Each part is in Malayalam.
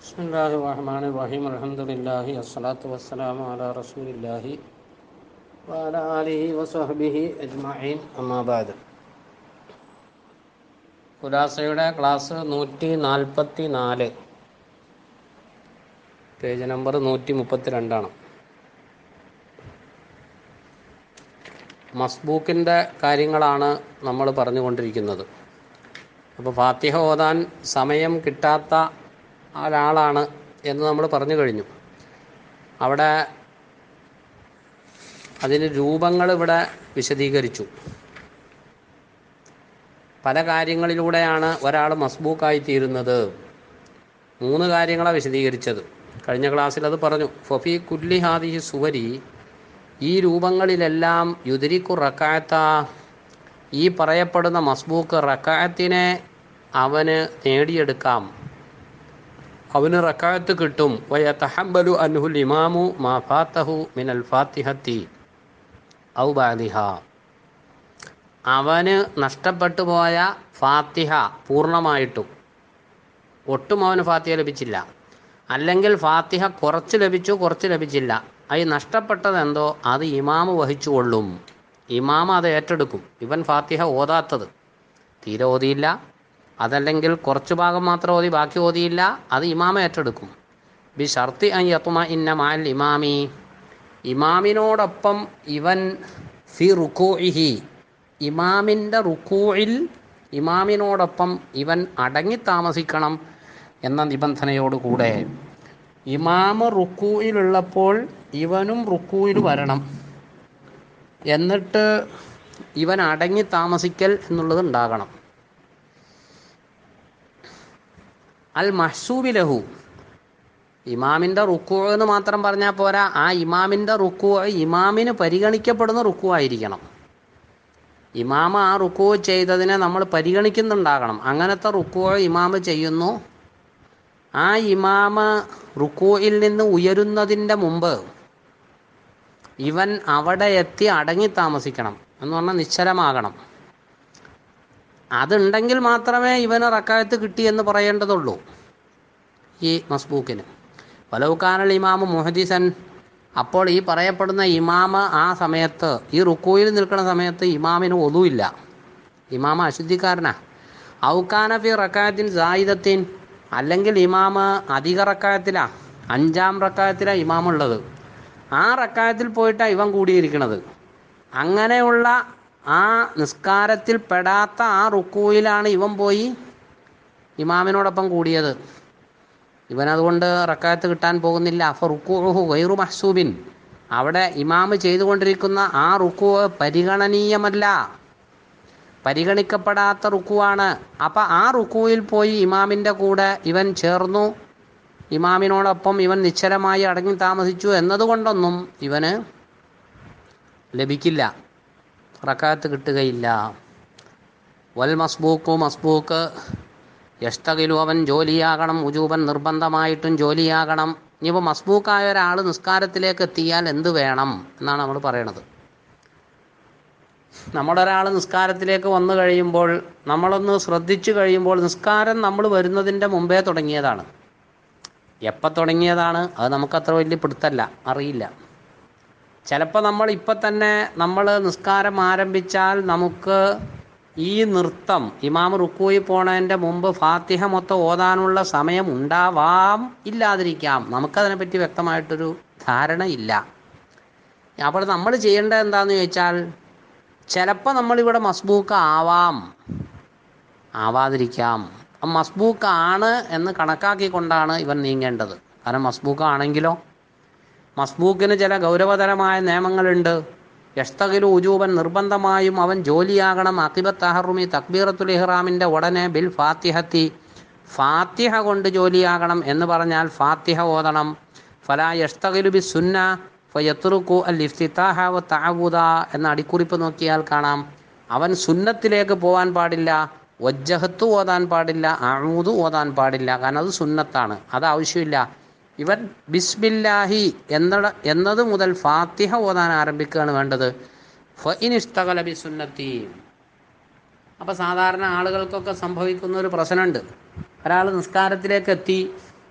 بسم الله الرحمن الرحيم الحمد لله الصلاة والسلام على رسول الله وعلى آله وصحبه أجمعين أما بعد ഖുലാസയുടെ ക്ലാസ് നൂറ്റി നാൽപ്പത്തി നാല് പേജ് നമ്പർ നൂറ്റി മുപ്പത്തി രണ്ടാണ് മസ്ബൂക്കിൻ്റെ കാര്യങ്ങളാണ് നമ്മൾ പറഞ്ഞുകൊണ്ടിരിക്കുന്നത് അപ്പോൾ ഫാത്തിഹ ഓതാൻ സമയം കിട്ടാത്ത ഒരാളാണ് എന്ന് നമ്മൾ പറഞ്ഞു കഴിഞ്ഞു അവിടെ അതിന് രൂപങ്ങൾ ഇവിടെ വിശദീകരിച്ചു പല കാര്യങ്ങളിലൂടെയാണ് ഒരാൾ മസ്ബൂക്കായി തീരുന്നത് മൂന്ന് കാര്യങ്ങളാണ് വിശദീകരിച്ചത് കഴിഞ്ഞ ക്ലാസ്സിൽ അത് പറഞ്ഞു ഫഫി കുല്ലി ഹാദിഹി സുവരി ഈ രൂപങ്ങളിലെല്ലാം യുദരിക്കു റക്കായത്ത ഈ പറയപ്പെടുന്ന മസ്ബൂക്ക് റക്കായത്തിനെ അവന് നേടിയെടുക്കാം അവന് റക്കായത്ത് കിട്ടും വയ തഹബലു അൻഹുൽ ഇമാമു മാ ഫാത്തഹു മിനൽ ഫാത്തിഹത്തി ഔ ബാദിഹ അവന് നഷ്ടപ്പെട്ടു പോയ ഫാത്തിഹ പൂർണ്ണമായിട്ടും ഒട്ടും അവന് ഫാത്തിഹ ലഭിച്ചില്ല അല്ലെങ്കിൽ ഫാത്തിഹ കുറച്ച് ലഭിച്ചു കുറച്ച് ലഭിച്ചില്ല അത് നഷ്ടപ്പെട്ടത് എന്തോ അത് ഇമാമ് വഹിച്ചു കൊള്ളും ഇമാമ അത് ഏറ്റെടുക്കും ഇവൻ ഫാത്തിഹ ഓതാത്തത് തീരെ ഓതിയില്ല അതല്ലെങ്കിൽ കുറച്ച് ഭാഗം മാത്രം ഓതി ബാക്കി ഓതിയില്ല അത് ഇമാമ ഏറ്റെടുക്കും ബി ഷർത്തി അൻ യത്തുമ ഇന്ന മാൽ ഇമാമി ഇമാമിനോടൊപ്പം ഇവൻ ഫി റുക്കൂഇഹി ഇമാമിൻ്റെ റുക്കൂയിൽ ഇമാമിനോടൊപ്പം ഇവൻ അടങ്ങി താമസിക്കണം എന്ന നിബന്ധനയോടുകൂടെ ഇമാമ് റുക്കൂയിലുള്ളപ്പോൾ ഇവനും റുക്കൂയിൽ വരണം എന്നിട്ട് ഇവൻ അടങ്ങി താമസിക്കൽ എന്നുള്ളത് ഉണ്ടാകണം അൽ മഹ്സൂബി ലഹു ഇമാമിൻ്റെ റുക്കു എന്ന് മാത്രം പറഞ്ഞാൽ പോരാ ആ ഇമാമിൻ്റെ റുക്കു ഇമാമിന് പരിഗണിക്കപ്പെടുന്ന റുക്കു ആയിരിക്കണം ഇമാമ ആ റുക്കു ചെയ്തതിനെ നമ്മൾ പരിഗണിക്കുന്നുണ്ടാകണം അങ്ങനത്തെ റുക്കു ഇമാമ് ചെയ്യുന്നു ആ ഇമാമ റുക്കുയിൽ നിന്ന് ഉയരുന്നതിൻ്റെ മുമ്പ് ഇവൻ അവിടെ എത്തി അടങ്ങി താമസിക്കണം എന്ന് പറഞ്ഞാൽ നിശ്ചലമാകണം അതുണ്ടെങ്കിൽ മാത്രമേ ഇവന് റക്കായത്ത് കിട്ടിയെന്ന് പറയേണ്ടതുള്ളൂ ഈ മസ്ബൂക്കിന് വലവുക്കാനൽ ഇമാമ് മുഹദീസൻ അപ്പോൾ ഈ പറയപ്പെടുന്ന ഇമാമ ആ സമയത്ത് ഈ റുക്കൂയിൽ നിൽക്കുന്ന സമയത്ത് ഇമാമിന് ഒതുവില്ല ഇമാമ അശുദ്ധിക്കാരനാ ഔക്കാന ഫി റക്കായത്തിൻ സായിദത്തിൻ അല്ലെങ്കിൽ ഇമാമ അധിക റക്കായത്തിലാ അഞ്ചാം റക്കായത്തിലാ ഇമാമുള്ളത് ആ റക്കായത്തിൽ പോയിട്ടാണ് ഇവൻ കൂടിയിരിക്കുന്നത് അങ്ങനെയുള്ള ആ നിസ്കാരത്തിൽ പെടാത്ത ആ റുക്കൂയിലാണ് ഇവൻ പോയി ഇമാമിനോടൊപ്പം കൂടിയത് ഇവൻ അതുകൊണ്ട് റക്കായത്ത് കിട്ടാൻ പോകുന്നില്ല അഫ റുക്കൂഹു വൈറു മഹ്സൂബിൻ അവിടെ ഇമാമ് ചെയ്തുകൊണ്ടിരിക്കുന്ന ആ റുക്കു പരിഗണനീയമല്ല പരിഗണിക്കപ്പെടാത്ത റുക്കുവാണ് അപ്പം ആ റുക്കുവിൽ പോയി ഇമാമിൻ്റെ കൂടെ ഇവൻ ചേർന്നു ഇമാമിനോടൊപ്പം ഇവൻ നിശ്ചലമായി അടങ്ങി താമസിച്ചു എന്നതുകൊണ്ടൊന്നും ഇവന് ലഭിക്കില്ല റക്കാത്ത് കിട്ടുകയില്ല വൽ മസ്ബൂക്കു മസ്ബൂക്ക് യഷ്ടകിലു അവൻ ജോലിയാകണം ഉജൂബൻ നിർബന്ധമായിട്ടും ജോലിയാകണം ഇനിയിപ്പോൾ മസ്ബൂക്കായ ഒരാൾ നിസ്കാരത്തിലേക്ക് എത്തിയാൽ എന്ത് വേണം എന്നാണ് നമ്മൾ പറയണത് നമ്മുടെ ഒരാൾ നിസ്കാരത്തിലേക്ക് വന്നു കഴിയുമ്പോൾ നമ്മളൊന്ന് ശ്രദ്ധിച്ചു കഴിയുമ്പോൾ നിസ്കാരം നമ്മൾ വരുന്നതിൻ്റെ മുമ്പേ തുടങ്ങിയതാണ് എപ്പോൾ തുടങ്ങിയതാണ് അത് നമുക്കത്ര വലിയ പിടുത്തല്ല അറിയില്ല ചിലപ്പോൾ നമ്മൾ ഇപ്പം തന്നെ നമ്മൾ നിസ്കാരം ആരംഭിച്ചാൽ നമുക്ക് ഈ നൃത്തം ഇമാം റുക്കൂയി പോണതിൻ്റെ മുമ്പ് ഫാത്തിഹ മൊത്തം ഓതാനുള്ള സമയം ഉണ്ടാവാം ഇല്ലാതിരിക്കാം നമുക്കതിനെപ്പറ്റി വ്യക്തമായിട്ടൊരു ധാരണയില്ല അപ്പോൾ നമ്മൾ ചെയ്യേണ്ടത് എന്താണെന്ന് ചോദിച്ചാൽ ചിലപ്പോൾ നമ്മളിവിടെ മസ്ബൂക്ക് ആവാം ആവാതിരിക്കാം മസ്ബൂക്ക് ആണ് എന്ന് കണക്കാക്കിക്കൊണ്ടാണ് ഇവൻ നീങ്ങേണ്ടത് കാരണം മസ്ബൂക്ക് ആണെങ്കിലോ മസ്ബൂക്കിന് ചില ഗൗരവതരമായ നിയമങ്ങളുണ്ട് യഷ്തകിലു ഉജൂബൻ നിർബന്ധമായും അവൻ ജോലിയാകണം അക്കിബത്ത് തഹറുമി തക്ബീറത്തുൽ ഇഹ്റാമിൻ്റെ ഉടനെ ബിൽ ഫാത്തിഹത്തി ഫാത്തിഹ കൊണ്ട് ജോലിയാകണം എന്ന് പറഞ്ഞാൽ ഫാത്തിഹ ഓതണം ഫലാ യഷ്തകിലു ബി സുന്ന ഫയത്തുറുക്കു അൽ ഇഫ്തിത്താഹ വ തഅവുദ എന്ന അടിക്കുറിപ്പ് നോക്കിയാൽ കാണാം അവൻ സുന്നത്തിലേക്ക് പോകാൻ പാടില്ല വജ്ജഹത്ത് ഓതാൻ പാടില്ല അഴൂത് ഓതാൻ പാടില്ല കാരണം അത് സുന്നത്താണ് അത് ആവശ്യമില്ല ഇവൻ ബിസ്മില്ലാഹി എന്ന എന്നത് മുതൽ ഫാത്തിഹ ഓതാൻ ആരംഭിക്കുകയാണ് വേണ്ടത് ഫഇനിഷ്തകല ബി സുന്നത്തി അപ്പോൾ സാധാരണ ആളുകൾക്കൊക്കെ സംഭവിക്കുന്ന ഒരു പ്രശ്നമുണ്ട് ഒരാൾ നിസ്കാരത്തിലേക്ക് എത്തി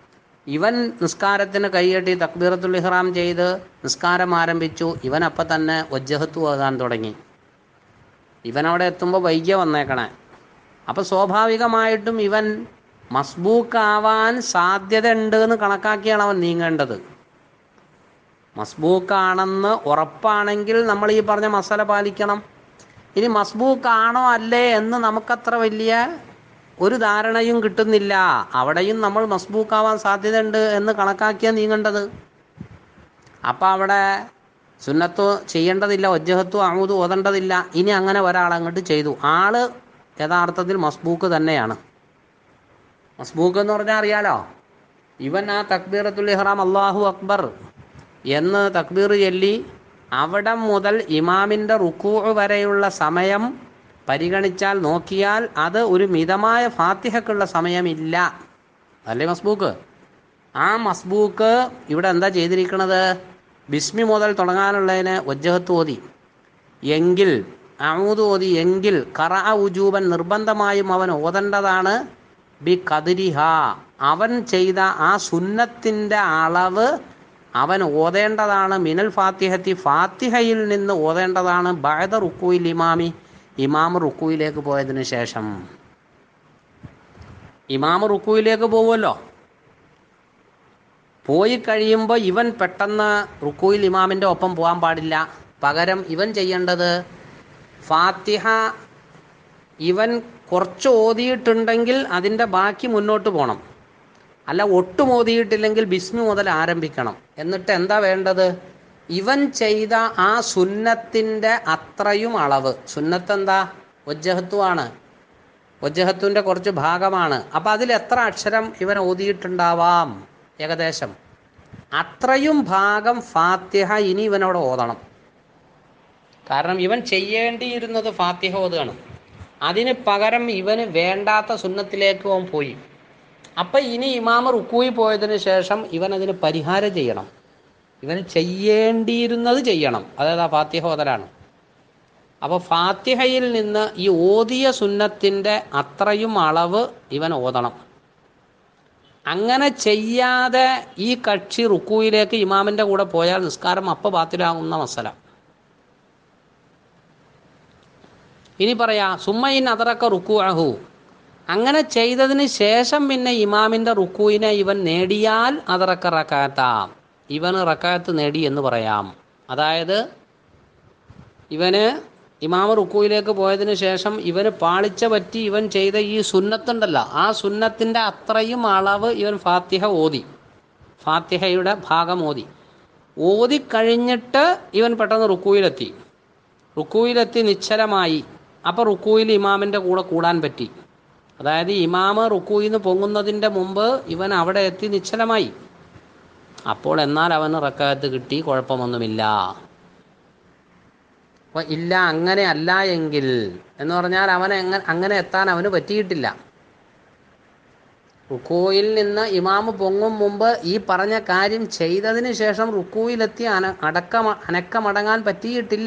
ഇവൻ നിസ്കാരത്തിന് കൈകെട്ടി തക്ബീറത്തുൽ ഇഹ്റാം ചെയ്ത് നിസ്കാരം ആരംഭിച്ചു ഇവൻ അപ്പം തന്നെ വജ്ജഹത്ത് പോകാൻ തുടങ്ങി ഇവൻ അവിടെ എത്തുമ്പോൾ വൈകിയ വന്നേക്കണേ അപ്പോൾ സ്വാഭാവികമായിട്ടും ഇവൻ മസ്ബൂക്കാവാൻ സാധ്യത ഉണ്ട് എന്ന് കണക്കാക്കിയാണ് അവൻ നീങ്ങേണ്ടത് മസ്ബൂക്കാണെന്ന് ഉറപ്പാണെങ്കിൽ നമ്മൾ ഈ പറഞ്ഞ മസാല പാലിക്കണം ഇനി മസ്ബൂക്കാണോ അല്ലേ എന്ന് നമുക്കത്ര വലിയ ഒരു ധാരണയും കിട്ടുന്നില്ല അവിടെയും നമ്മൾ മസ്ബൂക്കാവാൻ സാധ്യതയുണ്ട് എന്ന് കണക്കാക്കിയാണ് നീങ്ങേണ്ടത് അപ്പം അവിടെ സുന്നത്ത് ചെയ്യേണ്ടതില്ല ഒജ്ജഹത്തു അമുദ് ഓതേണ്ടതില്ല ഇനി അങ്ങനെ ഒരാൾ അങ്ങോട്ട് ചെയ്തു ആള് യഥാർത്ഥത്തിൽ മസ്ബൂക്ക് തന്നെയാണ് മസ്ബൂക്ക് എന്ന് പറഞ്ഞാൽ അറിയാലോ ഇവൻ ആ തക്ബീറത്തുൽ ഇഹ്റാം അള്ളാഹു അക്ബർ എന്ന് തക്ബീർ ചൊല്ലി അവിടം മുതൽ ഇമാമിൻ്റെ റുക്കൂ വരെയുള്ള സമയം പരിഗണിച്ചാൽ നോക്കിയാൽ അത് ഒരു മിതമായ ഫാത്തിഹക്കുള്ള സമയമില്ല അല്ലേ മസ്ബൂക്ക് ആ മസ്ബൂക്ക് ഇവിടെ എന്താ ചെയ്തിരിക്കുന്നത് ബിസ്മി മുതൽ തുടങ്ങാനുള്ളതിന് ഒജ്ജഹത്ത് ഓതി എങ്കിൽ അമൂദ് ഓതി എങ്കിൽ കറ ഉജൂബൻ നിർബന്ധമായും അവൻ ഓതേണ്ടതാണ് ബി കതിരിഹ അവൻ ചെയ്ത ആ സുന്നത്തിൻ്റെ അളവ് അവൻ ഓതേണ്ടതാണ് മിനൽ ഫാത്തിഹത്തി ഫാത്തിഹയിൽ നിന്ന് ഓതേണ്ടതാണ് ബഅദ റുക്കുയിൽ ഇമാമി ഇമാം റുക്കുയിലേക്ക് പോയതിന് ശേഷം ഇമാം റുക്കുയിലേക്ക് പോവുമല്ലോ പോയി കഴിയുമ്പോൾ ഇവൻ പെട്ടെന്ന് റുക്കുയിൽ ഇമാമിൻ്റെ ഒപ്പം പോകാൻ പാടില്ല പകരം ഇവൻ ചെയ്യേണ്ടത് ഫാത്തിഹ ഇവൻ കുറച്ച് ഓതിയിട്ടുണ്ടെങ്കിൽ അതിൻ്റെ ബാക്കി മുന്നോട്ട് പോകണം അല്ല ഒട്ടും ഓതിയിട്ടില്ലെങ്കിൽ ബിസ്മി മുതൽ ആരംഭിക്കണം എന്നിട്ട് എന്താ വേണ്ടത് ഇവൻ ചെയ്ത ആ സുന്നത്തിൻ്റെ അത്രയും അളവ് സുന്നത്ത് എന്താ ഒജ്ജഹത്വമാണ് ഒജ്ജഹത്തുവിൻ്റെ കുറച്ച് ഭാഗമാണ് അപ്പം അതിൽ എത്ര അക്ഷരം ഇവൻ ഓതിയിട്ടുണ്ടാവാം ഏകദേശം അത്രയും ഭാഗം ഫാത്തിഹ ഇനി ഇവനവിടെ ഓതണം കാരണം ഇവൻ ചെയ്യേണ്ടിയിരുന്നത് ഫാത്തിഹ ഓതുകയാണ് അതിന് പകരം ഇവന് വേണ്ടാത്ത സുന്നത്തിലേക്ക് അവൻ പോയി അപ്പം ഇനി ഇമാമ റുക്കൂയി പോയതിന് ശേഷം ഇവൻ അതിന് പരിഹാരം ചെയ്യണം ഇവന് ചെയ്യേണ്ടിയിരുന്നത് ചെയ്യണം അതായത് ആ ഫാത്തിഹ ഓതലാണ് അപ്പോൾ ഫാത്തിഹയിൽ നിന്ന് ഈ ഓതിയ സുന്നത്തിൻ്റെ അത്രയും അളവ് ഇവൻ ഓതണം അങ്ങനെ ചെയ്യാതെ ഈ കക്ഷി റുക്കൂയിലേക്ക് ഇമാമിൻ്റെ കൂടെ പോയാൽ നിസ്കാരം അപ്പം ബാത്തിലാകുന്ന മസല ഇനി പറയാ സുമ്മയിൻ അതറക്ക റുക്കു അഹു അങ്ങനെ ചെയ്തതിന് ശേഷം പിന്നെ ഇമാമിൻ്റെ റുക്കുവിനെ ഇവൻ നേടിയാൽ അതറക്ക റക്കാത്താം ഇവന് റക്കാത്ത് നേടി എന്ന് പറയാം അതായത് ഇവന് ഇമാമ റുക്കുവിലേക്ക് പോയതിന് ശേഷം ഇവന് പാളിച്ച പറ്റി ഇവൻ ചെയ്ത ഈ സുന്നത്തുണ്ടല്ലോ ആ സുന്നത്തിൻ്റെ അത്രയും അളവ് ഇവൻ ഫാത്തിഹ ഓതി ഫാത്തിഹയുടെ ഭാഗം ഓതി ഓതി കഴിഞ്ഞിട്ട് ഇവൻ പെട്ടെന്ന് റുക്കുവിലെത്തി റുക്കുവിലെത്തി നിശ്ചലമായി അപ്പോൾ റുക്കുയിൽ ഇമാമിൻ്റെ കൂടെ കൂടാൻ പറ്റി അതായത് ഇമാമ് റുക്കുയിൽ നിന്ന് പൊങ്ങുന്നതിൻ്റെ മുമ്പ് ഇവൻ അവിടെ എത്തി നിശ്ചലമായി അപ്പോൾ എന്നാൽ അവന് റക്കാത്ത് കിട്ടി കുഴപ്പമൊന്നുമില്ല അപ്പോൾ ഇല്ല അങ്ങനെ അല്ല എങ്കിൽ എന്ന് പറഞ്ഞാൽ അവൻ എങ്ങനെ അങ്ങനെ എത്താൻ അവന് പറ്റിയിട്ടില്ല റുക്കോയിൽ നിന്ന് ഇമാമ് പൊങ്ങും മുമ്പ് ഈ പറഞ്ഞ കാര്യം ചെയ്തതിന് ശേഷം റുക്കോയിലെത്തി അന അടക്കം അനക്കമടങ്ങാൻ പറ്റിയിട്ടില്ല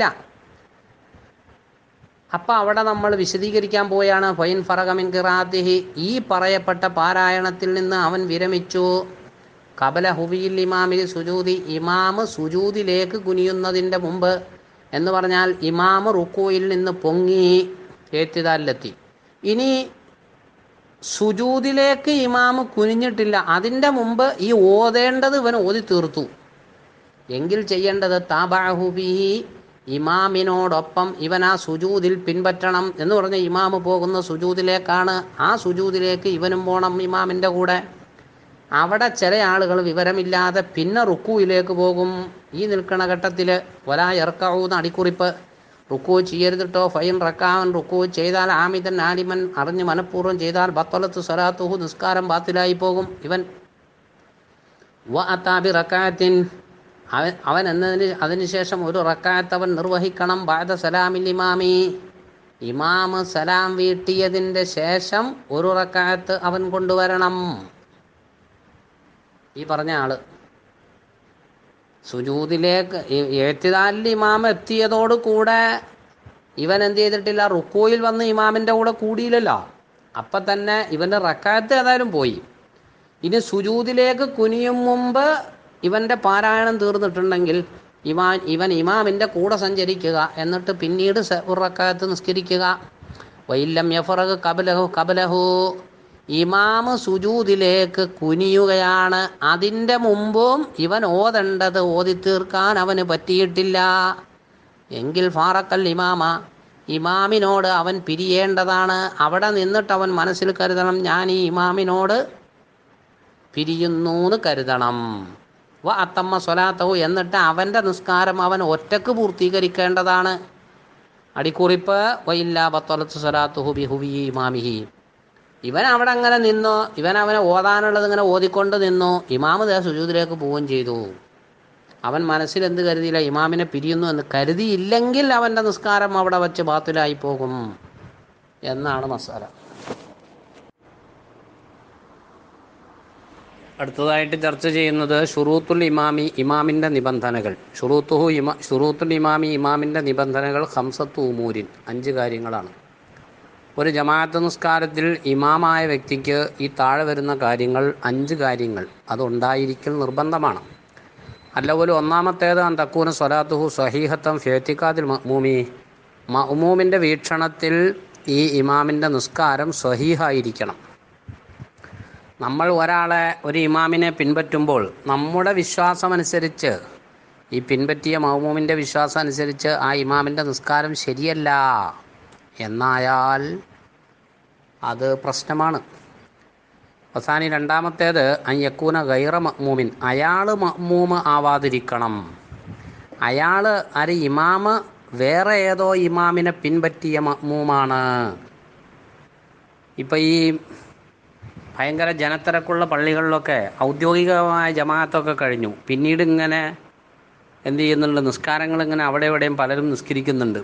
അപ്പം അവിടെ നമ്മൾ വിശദീകരിക്കാൻ പോയാണ് ഫൈൻ ഫറകമിൻ കിറാത്തിഹി ഈ പറയപ്പെട്ട പാരായണത്തിൽ നിന്ന് അവൻ വിരമിച്ചു കബല ഹുബിയിൽ ഇമാമിൽ സുജൂതി ഇമാമ് സുജൂതിലേക്ക് കുനിയുന്നതിൻ്റെ മുമ്പ് എന്ന് പറഞ്ഞാൽ ഇമാമ് റുക്കുയിൽ നിന്ന് പൊങ്ങി ഏത്തിദാലിലെത്തി ഇനി സുജൂതിലേക്ക് ഇമാമ് കുനിഞ്ഞിട്ടില്ല അതിൻ്റെ മുമ്പ് ഈ ഓതേണ്ടത് ഇവൻ ഓതി തീർത്തു എങ്കിൽ ചെയ്യേണ്ടത് താബാഹുബിഹി ഇമാമിനോടൊപ്പം ഇവൻ ആ സുജൂതിൽ പിൻപറ്റണം എന്ന് പറഞ്ഞ ഇമാമ് പോകുന്ന സുജൂതിലേക്കാണ് ആ സുജൂതിലേക്ക് ഇവനും പോകണം ഇമാമിൻ്റെ കൂടെ അവിടെ ചില ആളുകൾ വിവരമില്ലാതെ പിന്നെ റുക്കുവിലേക്ക് പോകും ഈ നിൽക്കുന്ന ഘട്ടത്തിൽ ഒലാ ഇറക്കാവൂന്ന് അടിക്കുറിപ്പ് റുക്കു ചെയ്യരുതിട്ടോ ഫൈൻ റക്കാവൻ റുക്കു ചെയ്താൽ ആമിതൻ ആലിമൻ അറിഞ്ഞ് മനഃപൂർവ്വം ചെയ്താൽ ബത്തലത്ത് സ്വലാത്തുഹു നിസ്കാരം ബാത്തിലായി പോകും ഇവൻ വ അത്താബി റക്കായത്തിൻ അവൻ അവൻ എന്നതിന് അതിനുശേഷം ഒരു റക്കായത്ത് അവൻ നിർവഹിക്കണം ബാദ സലാമിൽ ഇമാമി ഇമാമ് സലാം വീട്ടിയതിൻ്റെ ശേഷം ഒരു റക്കായത്ത് അവൻ കൊണ്ടുവരണം ഈ പറഞ്ഞ ആള് സുജൂതിലേക്ക് ഏത്തിദാലിൽ ഇമാം എത്തിയതോട് കൂടെ ഇവൻ എന്ത് ചെയ്തിട്ടില്ല റുക്കോയിൽ വന്ന് ഇമാമിൻ്റെ കൂടെ കൂടിയില്ലല്ലോ അപ്പം തന്നെ ഇവൻ്റെ റക്കായത്ത് ഏതായാലും പോയി ഇനി സുജൂദിലേക്ക് കുനിയും മുമ്പ് ഇവൻ്റെ പാരായണം തീർന്നിട്ടുണ്ടെങ്കിൽ ഇവാൻ ഇവൻ ഇമാമിൻ്റെ കൂടെ സഞ്ചരിക്കുക എന്നിട്ട് പിന്നീട് സ- ഒരു റക്കാത്ത് നിസ്കരിക്കുക വൈല്ലം യഫറഗ് കബലഹു കബലഹു ഇമാമ് സുജൂദിലേക്ക് കുനിയുകയാണ് അതിൻ്റെ മുമ്പും ഇവൻ ഓതേണ്ടത് ഓതി തീർക്കാൻ അവന് പറ്റിയിട്ടില്ല എങ്കിൽ ഫാറക്കൽ ഇമാമ ഇമാമിനോട് അവൻ പിരിയേണ്ടതാണ് അവിടെ നിന്നിട്ട് അവൻ മനസ്സിൽ കരുതണം ഞാൻ ഈ ഇമാമിനോട് പിരിയുന്നു എന്ന് കരുതണം വ അത്തമ്മ സ്വലാത്തഹു എന്നിട്ട് അവൻ്റെ നിസ്കാരം അവൻ ഒറ്റക്ക് പൂർത്തീകരിക്കേണ്ടതാണ് അടിക്കുറിപ്പ് വയില്ല ബത്തലത്ത് സ്വലാത്തുഹു ബിഹുബി ഇമാമിഹി ഇവൻ അവിടെ അങ്ങനെ നിന്നു ഇവൻ അവനെ ഓതാനുള്ളത് ഇങ്ങനെ ഓതിക്കൊണ്ട് നിന്നു ഇമാമ് ദേ സുജൂദിലേക്ക് പോവുകയും ചെയ്തു അവൻ മനസ്സിൽ എന്ത് കരുതിയില്ല ഇമാമിനെ പിരിയുന്നു എന്ന് കരുതിയില്ലെങ്കിൽ അവൻ്റെ നിസ്കാരം അവിടെ വച്ച് ബാത്തിലായി പോകും എന്നാണ് മസാല അടുത്തതായിട്ട് ചർച്ച ചെയ്യുന്നത് ഷുറൂത്തുൽ ഇമാമി ഇമാമിൻ്റെ നിബന്ധനകൾ ഷുറൂത്തുഹു ഇമാ ഷുറൂത്തുൽ ഇമാമി ഇമാമിൻ്റെ നിബന്ധനകൾ ഹംസത്തു ഉമൂരിൻ അഞ്ച് കാര്യങ്ങളാണ് ഒരു ജമാഅത്ത് നിസ്കാരത്തിൽ ഇമാമായ വ്യക്തിക്ക് ഈ താഴെ വരുന്ന കാര്യങ്ങൾ അഞ്ച് കാര്യങ്ങൾ അതുണ്ടായിരിക്കൽ നിർബന്ധമാണ് അല്ലപോലെ ഒന്നാമത്തേത് അൻ തക്കൂന സ്വലാത്തുഹു സ്വഹീഹത്തം ഫേത്തിക്കാതിൽ മഅ്മൂമി മഅ്മൂമിൻ്റെ വീക്ഷണത്തിൽ ഈ ഇമാമിൻ്റെ നിസ്കാരം സ്വഹീഹായിരിക്കണം നമ്മൾ ഒരാളെ ഒരു ഇമാമിനെ പിൻപറ്റുമ്പോൾ നമ്മുടെ വിശ്വാസമനുസരിച്ച് ഈ പിൻപറ്റിയ മഹ്മൂമിൻ്റെ വിശ്വാസം അനുസരിച്ച് ആ ഇമാമിൻ്റെ നിസ്കാരം ശരിയല്ല എന്നായാൽ അത് പ്രശ്നമാണ് അവസാനി രണ്ടാമത്തേത് അയ്യക്കൂന ഗൈറ മഹ്മൂമിൻ അയാൾ മഹ്മൂമ് ആവാതിരിക്കണം അയാൾ ആര് ഇമാമ് വേറെ ഏതോ ഇമാമിനെ പിൻപറ്റിയ മഹ്മൂമാണ് ഇപ്പം ഈ ഭയങ്കര ജനത്തിരക്കുള്ള പള്ളികളിലൊക്കെ ഔദ്യോഗികമായ ജമാഅത്തൊക്കെ കഴിഞ്ഞു പിന്നീട് ഇങ്ങനെ എന്ത് ചെയ്യുന്നുണ്ട് നിസ്കാരങ്ങൾ ഇങ്ങനെ അവിടെ എവിടെയും പലരും നിസ്കരിക്കുന്നുണ്ട്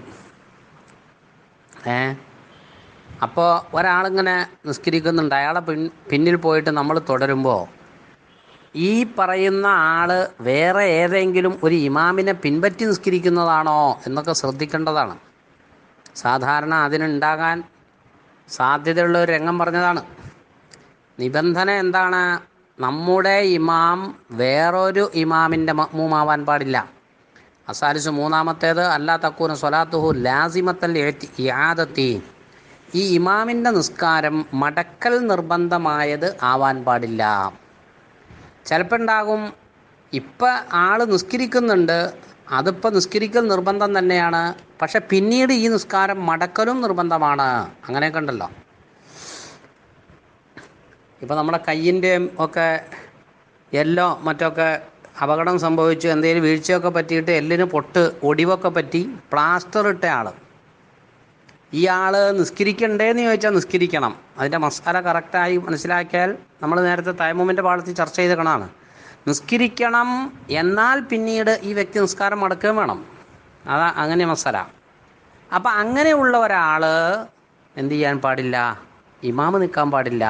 ഏ അപ്പോൾ ഒരാളിങ്ങനെ നിസ്കരിക്കുന്നുണ്ട് അയാളെ പിൻ പിന്നിൽ പോയിട്ട് നമ്മൾ തുടരുമ്പോൾ ഈ പറയുന്ന ആൾ വേറെ ഏതെങ്കിലും ഒരു ഇമാമിനെ പിൻപറ്റി നിസ്കരിക്കുന്നതാണോ എന്നൊക്കെ ശ്രദ്ധിക്കേണ്ടതാണ് സാധാരണ അതിനുണ്ടാകാൻ സാധ്യതയുള്ള ഒരു രംഗം പറഞ്ഞതാണ് നിബന്ധന എന്താണ് നമ്മുടെ ഇമാം വേറൊരു ഇമാമിൻ്റെ മഹ്മൂമാവാൻ പാടില്ല അസാലിസ് മൂന്നാമത്തേത് അല്ലാ തക്കൂന സ്വലാത്തുഹു ലാസിമത്തൽ യാദത്തി ഈ ഇമാമിൻ്റെ നിസ്കാരം മടക്കൽ നിർബന്ധമായത് ആവാൻ പാടില്ല ചിലപ്പോൾ ഉണ്ടാകും ഇപ്പം ആൾ നിസ്കരിക്കുന്നുണ്ട് അതിപ്പോൾ നിസ്കരിക്കൽ നിർബന്ധം തന്നെയാണ് പക്ഷെ പിന്നീട് ഈ നിസ്കാരം മടക്കലും നിർബന്ധമാണ് അങ്ങനെയൊക്കെ ഉണ്ടല്ലോ ഇപ്പോൾ നമ്മുടെ കയ്യിൻ്റെയും ഒക്കെ എല്ലോ മറ്റൊക്കെ അപകടം സംഭവിച്ചു എന്തെങ്കിലും വീഴ്ചയൊക്കെ പറ്റിയിട്ട് എല്ലിന് പൊട്ട് ഒടിവൊക്കെ പറ്റി പ്ലാസ്റ്റർ ഇട്ട ആൾ ഈ ആൾ നിസ്കരിക്കണ്ടേന്ന് ചോദിച്ചാൽ നിസ്കരിക്കണം അതിൻ്റെ മസാല കറക്റ്റായി മനസ്സിലാക്കിയാൽ നമ്മൾ നേരത്തെ തൈമൂമിൻ്റെ പാളത്തിൽ ചർച്ച ചെയ്ത കണാണ് നിസ്കരിക്കണം എന്നാൽ പിന്നീട് ഈ വ്യക്തി നിസ്കാരം മടക്കുകയും വേണം അതാ അങ്ങനെ മസാല അപ്പം അങ്ങനെയുള്ള ഒരാൾ എന്ത് ചെയ്യാൻ പാടില്ല ഇമാമ് നിൽക്കാൻ പാടില്ല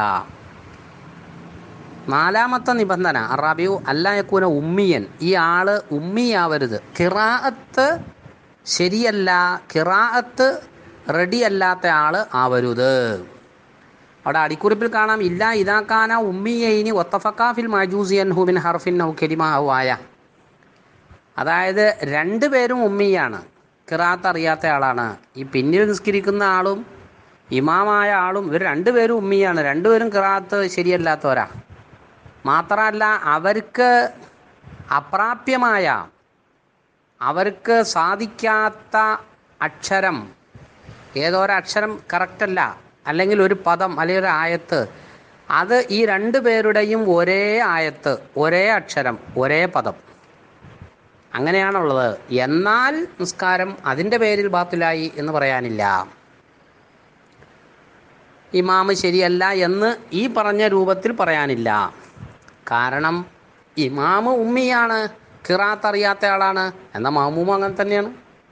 നാലാമത്തെ നിബന്ധന റബിയു അല്ലായക്കൂന ഉമ്മിയൻ ഈ ആള് ഉമ്മിയാവരുത് കിറാഅത്ത് ശരിയല്ല കിറാഅത്ത് റെഡി അല്ലാത്ത ആൾ ആവരുത് അവിടെ അടിക്കുറിപ്പിൽ കാണാം ഇല്ല ഇതാക്കാന ഉമ്മിയൈനി ഒത്തഫക്കാഫിൽ മജൂസിയൻ ഹുബിൻ ഹർഫിൻ നൗ കെലിമ ആയ അതായത് രണ്ട് പേരും ഉമ്മിയാണ് കിറാത്ത് അറിയാത്ത ആളാണ് ഈ പിന്നിൽ നിസ്കരിക്കുന്ന ആളും ഇമാമായ ആളും ഇവർ രണ്ടുപേരും ഉമ്മിയാണ് രണ്ടുപേരും കിറാത്ത് ശരിയല്ലാത്തവരാ മാത്രമല്ല അവർക്ക് അപ്രാപ്യമായ അവർക്ക് സാധിക്കാത്ത അക്ഷരം ഏതോ ഒരു അക്ഷരം കറക്റ്റല്ല അല്ലെങ്കിൽ ഒരു പദം അല്ലെങ്കിൽ ഒരു ആയത്ത് അത് ഈ രണ്ട് പേരുടെയും ഒരേ ആയത്ത് ഒരേ അക്ഷരം ഒരേ പദം അങ്ങനെയാണുള്ളത് എന്നാൽ നിസ്കാരം അതിൻ്റെ പേരിൽ ബാത്തിലായി എന്ന് പറയാനില്ല ഇമാമ് ശരിയല്ല എന്ന് ഈ പറഞ്ഞ രൂപത്തിൽ പറയാനില്ല കാരണം ഇമാമ് ഉമ്മിയാണ് കിറാത്ത് അറിയാത്ത ആളാണ് എന്നാൽ മാമൂമ അങ്ങനെ തന്നെയാണ്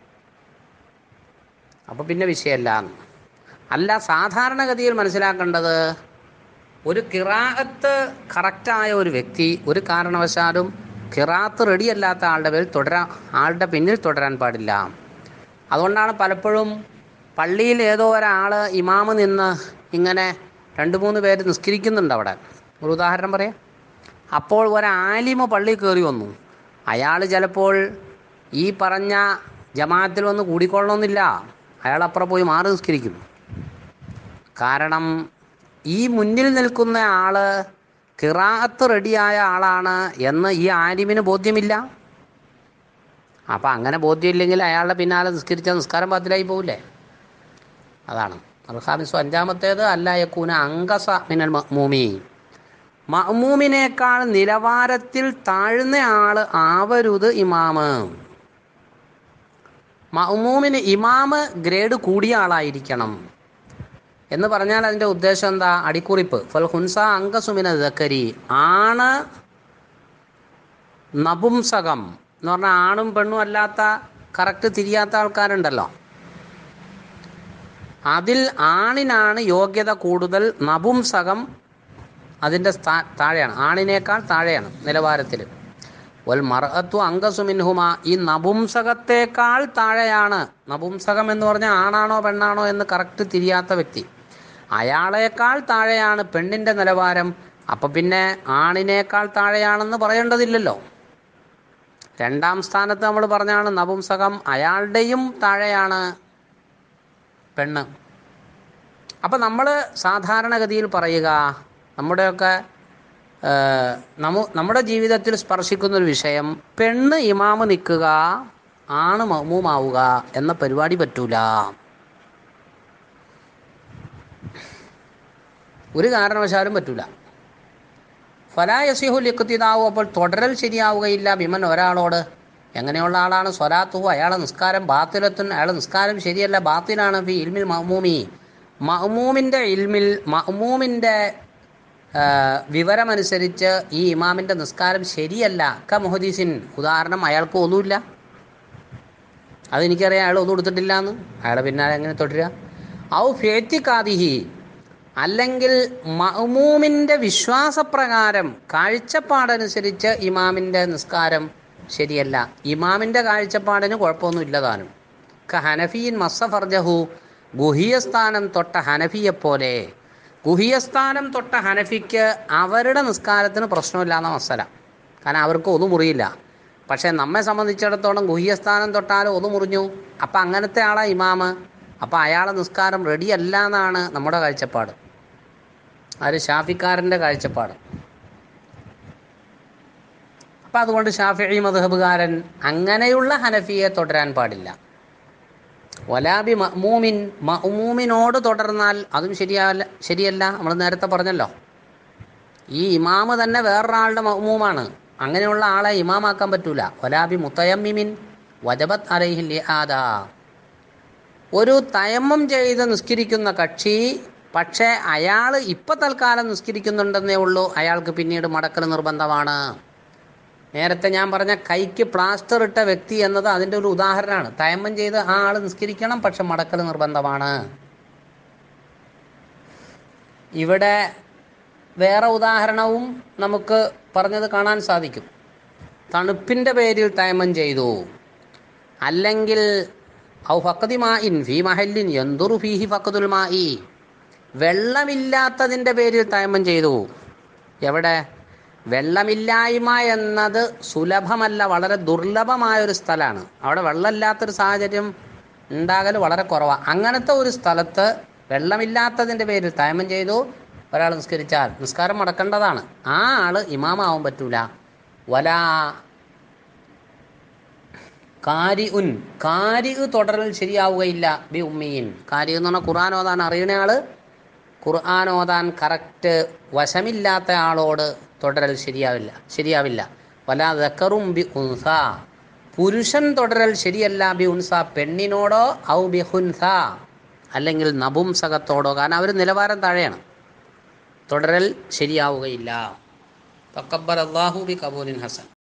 അപ്പോൾ പിന്നെ വിഷയമല്ല അല്ല സാധാരണഗതിയിൽ മനസ്സിലാക്കേണ്ടത് ഒരു കിറാത്ത് കറക്റ്റായ ഒരു വ്യക്തി ഒരു കാരണവശാലും കിറാത്ത് റെഡിയല്ലാത്ത ആളുടെ പേരിൽ തുടരാൻ ആളുടെ പിന്നിൽ തുടരാൻ പാടില്ല അതുകൊണ്ടാണ് പലപ്പോഴും പള്ളിയിൽ ഏതോ ഒരാൾ ഇമാമ് നിന്ന് ഇങ്ങനെ രണ്ട് മൂന്ന് പേര് നിസ്കരിക്കുന്നുണ്ട് അവിടെ ഒരു ഉദാഹരണം പറയാം അപ്പോൾ ഒരാലിമ പള്ളി കയറി വന്നു അയാൾ ചിലപ്പോൾ ഈ പറഞ്ഞ ജമാഅത്തിൽ വന്ന് കൂടിക്കൊള്ളണമെന്നില്ല അയാൾ അപ്പുറം പോയി മാറി നിസ്കരിക്കും കാരണം ഈ മുന്നിൽ നിൽക്കുന്ന ആള് കിറാത്ത് റെഡിയായ ആളാണ് എന്ന് ഈ ആലിമിന് ബോധ്യമില്ല അപ്പം അങ്ങനെ ബോധ്യമില്ലെങ്കിൽ അയാളുടെ പിന്നാലെ നിസ്കരിച്ച നിസ്കാരം ബാത്തിലായി പോവില്ലേ അതാണ് അൽഹാമിസു അഞ്ചാമത്തേത് അല്ല യക്കൂന അങ്കസ മിനൽ മഅ്മൂമി മഅ്മൂമിനേക്കാൾ നിലവാരത്തിൽ താഴ്ന്ന ആള് ആവരുത് ഇമാമ് മഅ്മൂമിന് ഇമാമ് ഗ്രേഡ് കൂടിയ ആളായിരിക്കണം എന്ന് പറഞ്ഞാൽ അതിൻ്റെ ഉദ്ദേശം എന്താ അടിക്കുറിപ്പ് ഫൽ ഹുൻസ അങ്കസുമിന ദക്കരി ആണ് നപുംസകം എന്ന് പറഞ്ഞാൽ ആണും പെണ്ണും അല്ലാത്ത കറക്റ്റ് തിരിയാത്ത ആൾക്കാരുണ്ടല്ലോ അതിൽ ആണിനാണ് യോഗ്യത കൂടുതൽ നപുംസകം അതിൻ്റെ സ്ഥാ- താഴെയാണ് ആണിനേക്കാൾ താഴെയാണ് നിലവാരത്തിൽ വൽ മറത്തു അങ്കസുമിൻഹുമ ഈ നപുംസകത്തേക്കാൾ താഴെയാണ് നപുംസകം എന്ന് പറഞ്ഞാൽ ആണാണോ പെണ്ണാണോ എന്ന് കറക്റ്റ് തിരിയാത്ത വ്യക്തി അയാളേക്കാൾ താഴെയാണ് പെണ്ണിൻ്റെ നിലവാരം അപ്പം പിന്നെ ആണിനേക്കാൾ താഴെയാണെന്ന് പറയേണ്ടതില്ലല്ലോ രണ്ടാം സ്ഥാനത്ത് നമ്മൾ പറഞ്ഞാണ് നപുംസകം അയാളുടെയും താഴെയാണ് പെണ്ണ് അപ്പം നമ്മൾ സാധാരണഗതിയിൽ പറയുക നമ്മുടെയൊക്കെ ഏഹ്, നമു നമ്മുടെ ജീവിതത്തിൽ സ്പർശിക്കുന്നൊരു വിഷയം പെണ്ണ് ഇമാമ് നിൽക്കുക ആണ് മൗമുമാവുക എന്ന പരിപാടി പറ്റൂല ഒരു കാരണവശാലും പറ്റൂല ഫലായസിഹുൽ ഇഖ്തിദാവു അപ്പോൾ തുടരൽ ശരിയാവുകയില്ല ബിമൻ ഒരാളോട് എങ്ങനെയുള്ള ആളാണ് സ്വലാത്തുഹു അയാളെ നിസ്കാരം ബാത്തിലത്തുൻ അയാളെ നിസ്കാരം ശരിയല്ല ബാത്തിലാണ് ഫി ഇൽമിൽ മഹ്മൂമി മഹ്മൂമിൻ്റെ ഇൽമിൽ മഹ്മൂമിൻ്റെ ആ, വിവരമനുസരിച്ച് ഈ ഇമാമിൻ്റെ നിസ്കാരം ശരിയല്ല ക മുഹദീസിൻ ഉദാഹരണം അയാൾക്ക് ഒന്നുമില്ല അതെനിക്കറിയാം അയാൾ ഒന്നും കൊടുത്തിട്ടില്ല എന്ന് അയാളെ പിന്നാലെ എങ്ങനെ തുടരുക ഔ ഫേത്തിക്കാതിഹി അല്ലെങ്കിൽ മഹ്മൂമിൻ്റെ വിശ്വാസപ്രകാരം കാഴ്ചപ്പാടനുസരിച്ച് ഇമാമിൻ്റെ നിസ്കാരം ശരിയല്ല ഇമാമിൻ്റെ കാഴ്ചപ്പാടിന് കുഴപ്പമൊന്നും ഇല്ലതാനും ക ഹനഫീൻ മസ്സഫർജഹു ഗുഹിയസ്ഥാനം തൊട്ട ഹനഫിയെപ്പോലെ ഗുഹിയസ്ഥാനം തൊട്ട ഹനഫിക്ക് അവരുടെ നിസ്കാരത്തിന് പ്രശ്നമില്ലാന്ന മസല കാരണം അവർക്ക് ഒന്നും മുറിയില്ല പക്ഷേ നമ്മെ സംബന്ധിച്ചിടത്തോളം ഗുഹ്യസ്ഥാനം തൊട്ടാലും ഒന്ന് മുറിഞ്ഞു അപ്പം അങ്ങനത്തെ ആളാ ഇമാമ് അപ്പം അയാളെ നിസ്കാരം റെഡിയല്ല എന്നാണ് നമ്മുടെ കാഴ്ചപ്പാട് അത് ഷാഫിക്കാരൻ്റെ കാഴ്ചപ്പാട് അപ്പം അതുകൊണ്ട് ഷാഫി മധുഹബുകാരൻ അങ്ങനെയുള്ള ഹനഫിയെ തുടരാൻ പാടില്ല വലാബി മഅ്മൂമിൻ മഅ്മൂമിനോട് തുടർന്നാൽ അതും ശരിയല്ല ശരിയല്ല നമ്മൾ നേരത്തെ പറഞ്ഞല്ലോ ഈ ഇമാമ് തന്നെ വേറൊരാളുടെ മഅ്മൂമാണ് അങ്ങനെയുള്ള ആളെ ഇമാമാക്കാൻ പറ്റൂല വലാബി മുത്തയമ്മിമിൻ വജബത്ത് അലൈഹിൽ ആദാ ഒരു തയമ്മം ചെയ്ത് നിസ്കരിക്കുന്ന കക്ഷി പക്ഷേ അയാൾ ഇപ്പം തൽക്കാലം നിസ്കരിക്കുന്നുണ്ടെന്നേ ഉള്ളൂ അയാൾക്ക് പിന്നീട് മടക്കൽ നിർബന്ധമാണ് നേരത്തെ ഞാൻ പറഞ്ഞ കൈക്ക് പ്ലാസ്റ്റർ ഇട്ട വ്യക്തി എന്നത് അതിൻ്റെ ഒരു ഉദാഹരണമാണ് തയമ്മം ചെയ്ത് ആ ആൾ നിസ്കരിക്കണം പക്ഷെ മടക്കൽ നിർബന്ധമാണ് ഇവിടെ വേറെ ഉദാഹരണവും നമുക്ക് പറഞ്ഞത് കാണാൻ സാധിക്കും തണുപ്പിൻ്റെ പേരിൽ തയമ്മം ചെയ്തു അല്ലെങ്കിൽ ഔ ഫക്കതി മായിൻ ഫീ മഹല്ലിൻ എന്തുറു ഫീഹി ഫക്കതുൽ മായി വെള്ളമില്ലാത്തതിൻ്റെ പേരിൽ തയമ്മം ചെയ്തു എവിടെ വെള്ളമില്ലായ്മ എന്നത് സുലഭമല്ല വളരെ ദുർലഭമായൊരു സ്ഥലമാണ് അവിടെ വെള്ളമില്ലാത്തൊരു സാഹചര്യം ഉണ്ടാകൽ വളരെ കുറവാണ് അങ്ങനത്തെ ഒരു സ്ഥലത്ത് വെള്ളമില്ലാത്തതിൻ്റെ പേരിൽ തയമം ചെയ്തു ഒരാൾ നിസ്കരിച്ചാൽ നിസ്കാരം മുടക്കേണ്ടതാണ് ആ ആള് ഇമാമാവാൻ പറ്റൂല വലാ കാരി ഉൻ കാരി തുടരൽ ശരിയാവുകയില്ല ബി ഉമ്മീൻ കാരി എന്ന് പറഞ്ഞാൽ ഖുർആൻ ഓതാൻ അറിയുന്ന ആള് ഖുർആൻ ഓതാൻ കറക്റ്റ് വശമില്ലാത്ത ആളോട് തുടരൽ ശരിയാവില്ല ശരിയാവില്ല വല ദക്കറും ബി ഉൻസ പുരുഷൻ തുടരൽ ശരിയല്ല ബി ഉൻസ പെണ്ണിനോടോ ഔ ബി ഹുൻസ അല്ലെങ്കിൽ നപുംസകത്തോടോ കാരണം അവർ നിലവാരം താഴെയാണ് തുടരൽ ശരിയാവുകയില്ല തക്കബ്ബർ അള്ളാഹു ബി കബൂലിൻ ഹസൻ